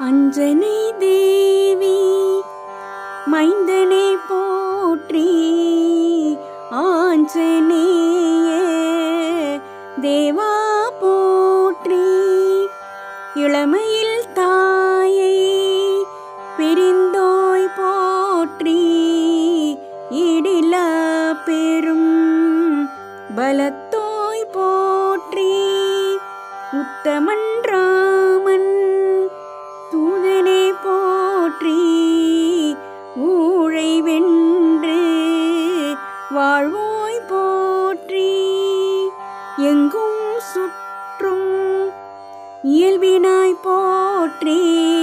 அஞ்சனை தேவி மைந்தனை போற்றி ஆஞ்சநேய தேவா போற்றி இளமையில் தாயை பிரிந்தோய் போற்றி இடிலா பெரும் பலத்தோய் போற்றி உத்தமன் ராமன் தூதனே போற்றி ஊழை வென்று வாழ்வோய் போற்றி எங்கும் சுற்றும் இயல்பினாய் போற்றி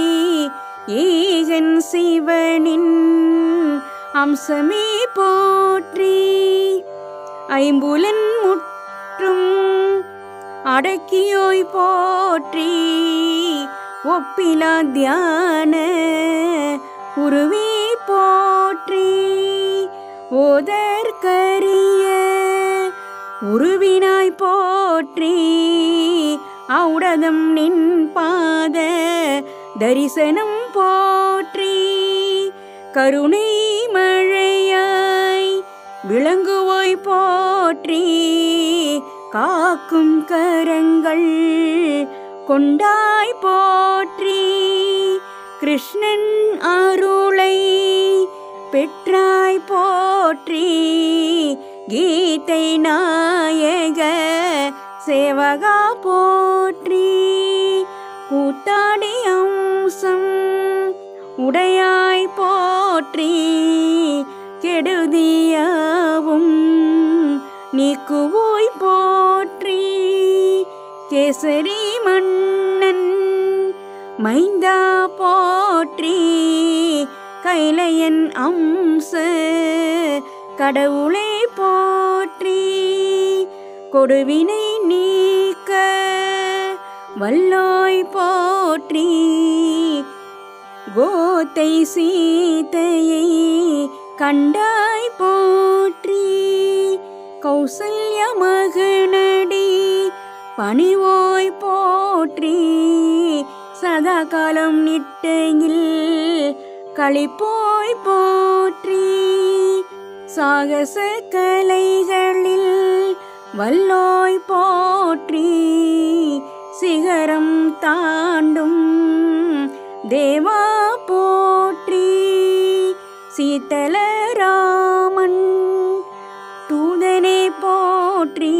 ஏகன் சிவனின் அம்சமே போற்றி ஐம்புலன் முற்றும் அடக்கியோய் போற்றி ஒப்பிலா தியான உருவே போற்றி ஓதற்கரிய உருவினாய் போற்றி ஔடதம் நின் பாத தரிசனம் போற்றி கருணை மழையாய் விளங்குவோய் போற்றி காக்கும் கரங்கள் கொண்டாய் போற்றி கிருஷ்ணன் அருளை பெற்றாய் போற்றி கீதை நாயக சேவகா போற்றி கூத்தாடி அம்சம் உடையாய் போற்றி கெடுதியாவும் நீக்குவோய் போற்றி கேசரி மன்னன் மைந்தா போற்றி கைலையன் அம்ச கடவுளை போற்றி கொடுவினை நீக்க வல்லோய் போற்றி கோத்தை சீதையை கண்டாய் போற்றி கௌசல்ய மகனடி பணிவோய் போற்றி சதா காலம் நிட்டையில் களிப்போய் போற்றி சாகச கலைகளில் வல்லோய் போற்றி சிகரம் தாண்டும் தேவா போற்றி சீதலராமன் தூதனே போற்றி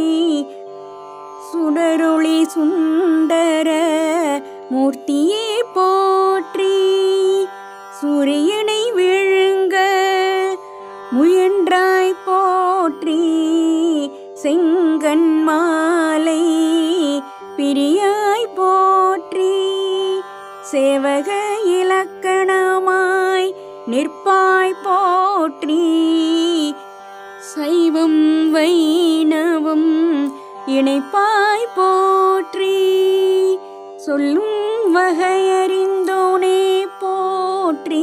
சுடரொளி சுந்தர மூர்த்தியே போற்றி சூரியனை விழுங்க முயன்றாய் போற்றி செங்கன் மாலை பிரியாய் போற்றி சேவக இலக்கணமாய் நிற்பாய் போற்றி சைவம் வைணவம் இணைப்பாய் போற்றி சொல்லும் வகையறிந்தோனே போற்றி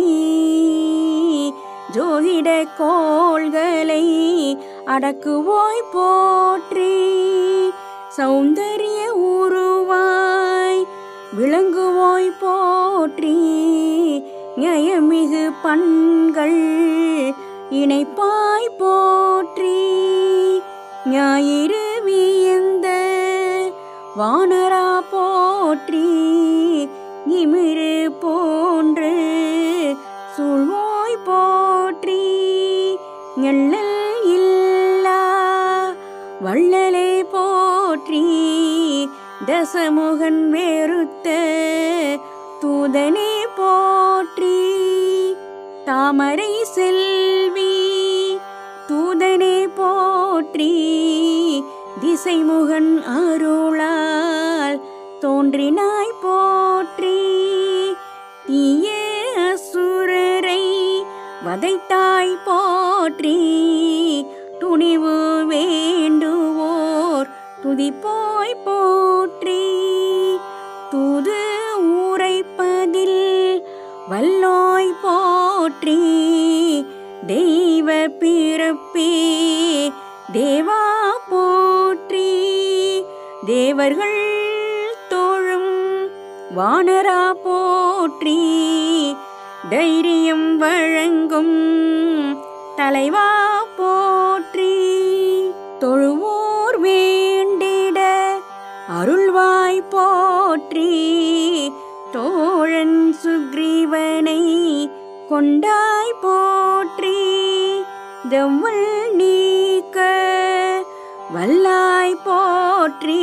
ஜோதிட கோள்களை அடக்குவோய் போற்றி சௌந்தரிய உருவாய் விளங்குவோய் போற்றி நியமிகு பண்கள் இணைப்பாய் போற்றி ஞாயிறு வியந்த வானரா போற்றி இமிரு போன்று சூழ்வோய் போற்றி எள்ளல் இல்லா வள்ளலே போற்றி தசமுகன் வேறுத்த தூதனே போற்றி தாமரை செல்வி தூதனே போற்றி திசைமுகன் அருளால் தோன்றினாய் போற்றி தீய அசுரரை வதைத்தாய் போற்றி துணிவு வேண்டுவோர் துதிப்போய் போற்றி தூது உரைப்பதில் வல்லோய் போற்றி தெய்வ பிறப்பே தேவா போற்றி தேவர்கள் தோழும் வானரா போற்றி தைரியம் வழங்கும் தலைவா போற்றி தொழுவோர் வேண்டிட அருள்வாய் போற்றி தோழன் சுக்ரீவனை கொண்டாய் போற்றி தெவ்வல் நீக்க வல்லாய் போற்றி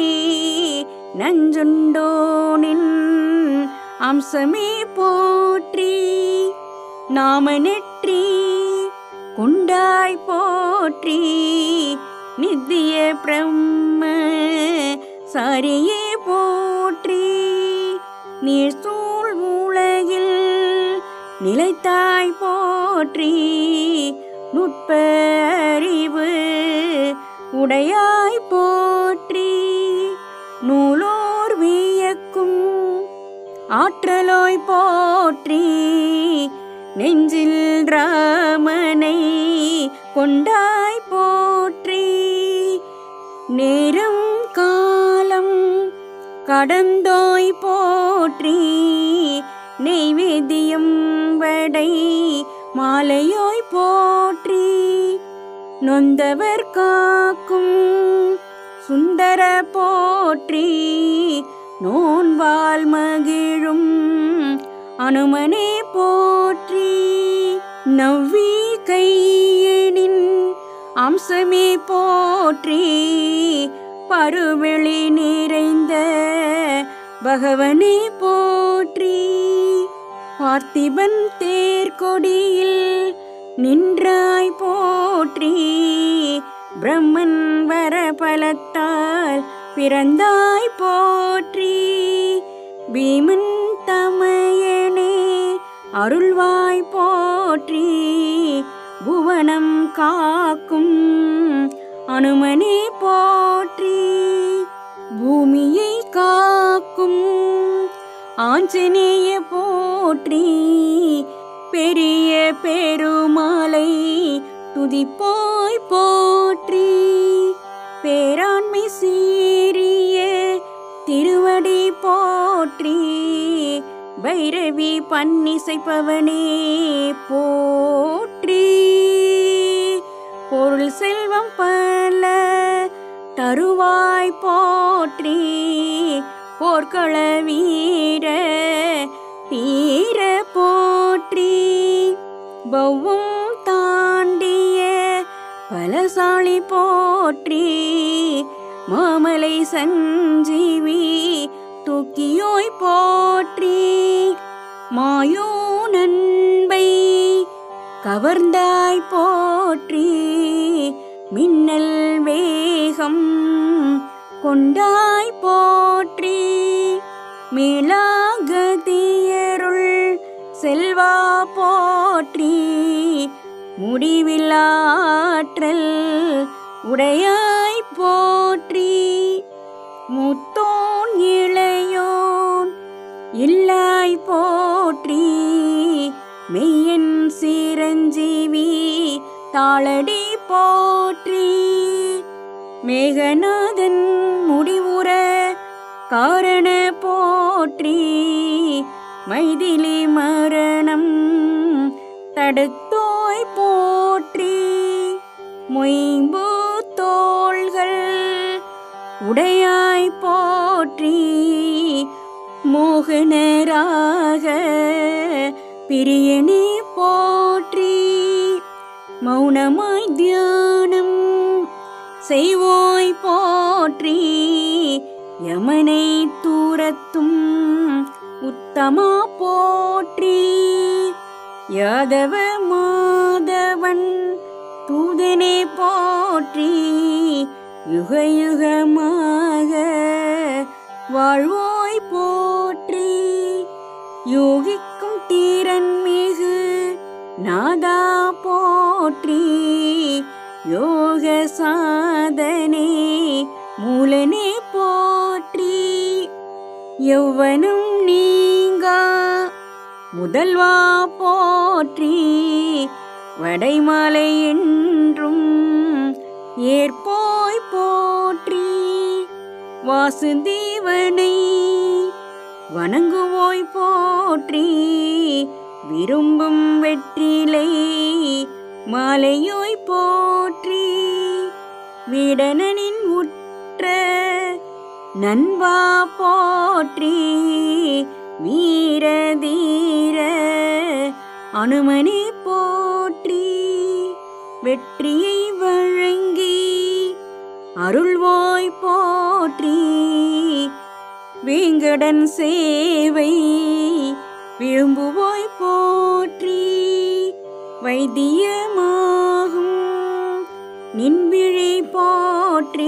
நஞ்சுண்டோனின் அம்சமே போற்றி நாம நெற்றி கொண்டாய் போற்றி நித்திய பிரம்ம சாரியே போற்றி நீர் சூழ் உலகில் நிலைத்தாய் போற்றி நுட்ப அறிவு உடையாய் போற்றி நூலோர் வியக்கும் ஆற்றலோய் போற்றி நெஞ்சில் ராமனை கொண்டாய் போற்றி நேரம் காலம் கடந்தோய் போற்றி நெய்வேத்தியம் வடை மாலையோய் போற்றி நொந்தவர் காக்கும் சுந்தர போற்றி நோன்பால் மகிழும் அனுமனே போற்றி நவ்வி கையனின் அம்சமே போற்றி பருவெளி நிறைந்த பகவனே போற்றி பார்த்திபன் தேர்கொடியில் நின்றாய் போற்றி பிரம்மன் வர பலத்தால் பிறந்தாய் போற்றி பீமன் தமையனே அருள்வாய் போற்றி புவனம் காக்கும் அனுமனே போற்றி பூமியை காக்கும் ஆஞ்சநேய போற்றி பெரிய பெருமாளை துதிப்போய் போற்றி பேராண்மை சீரிய திருவடி போற்றி பைரவி பன்னிசைப்பவனே போற்றி பொருள் செல்வம் பல தருவாய் போற்றி போர்க்கள வீர தீர போற்றி பௌவம் தாண்டிய பலசாலி போற்றி மாமலை சஞ்சீவி தூக்கியோய் போற்றி மாயோ நண்பை கவர்ந்தாய் போற்றி மின்னல் வேகம் கொண்டாய் போற்றி மீளாகதியருள் செல்வா போற்றி முடிவில்லாற்றல் உடையாய் போற்றி முத்தோன் இளையோன் இல்லாய் போற்றி மெய்யன் சீரஞ்சீவி தாளடி போற்றி மேகநாதன் முடிவுற காரண போற்றி மைதிலி மரணம் தடுத்தோய் போற்றி மொய்பு தோள்கள் உடையாய் போற்றி மோகனராக பிரியனே போற்றி மௌனமாய் தியானம் செய்வோய் போற்றி யமனை தூரத்தும் உத்தமா போற்றி யாதவ மாதவன் தூதனே போற்றி யுக யுகமாக வாழ்வோய் போற்றி யோகிக்கும் தீரன் மிகு நாதா போற்றி யோக சாதனே மூலனே போற்றி யௌவனம் நீங்கா முதல்வா போற்றி வடைமாலை என்றும் ஏற்போய் போற்றி வாசுதேவனை வணங்குவோய் போற்றி விரும்பும் வெற்றிலை மாலையோய் போற்றி விடனனின் உற்ற நண்பா போற்றி வீர தீர அனுமனி போற்றி வெற்றியை வழங்கி அருள்வோய் போற்றி வேங்கடன் சேவை விரும்புவோய் போற்றி வைத்தியமாகும் நின்விழி போற்றி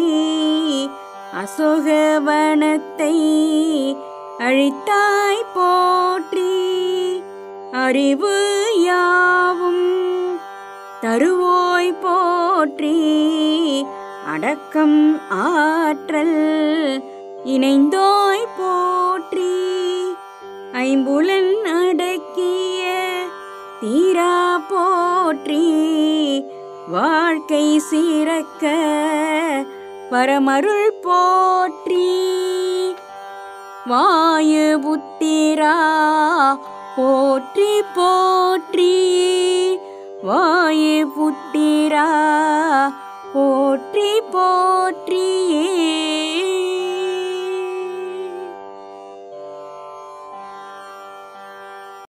அசோகவனத்தை அழித்தாய் போற்றி அறிவு யாவும் தருவோய் போற்றி அடக்கம் ஆற்றல் இணைந்தோய் போற்றி ஐம்புலன் அடக்கிய தீரா போற்றி வாழ்க்கை சீரக்க பரமருள் போற்றி வாயு புத்திரா போற்றி போற்றி வாயு புத்திரா போற்றி போற்றி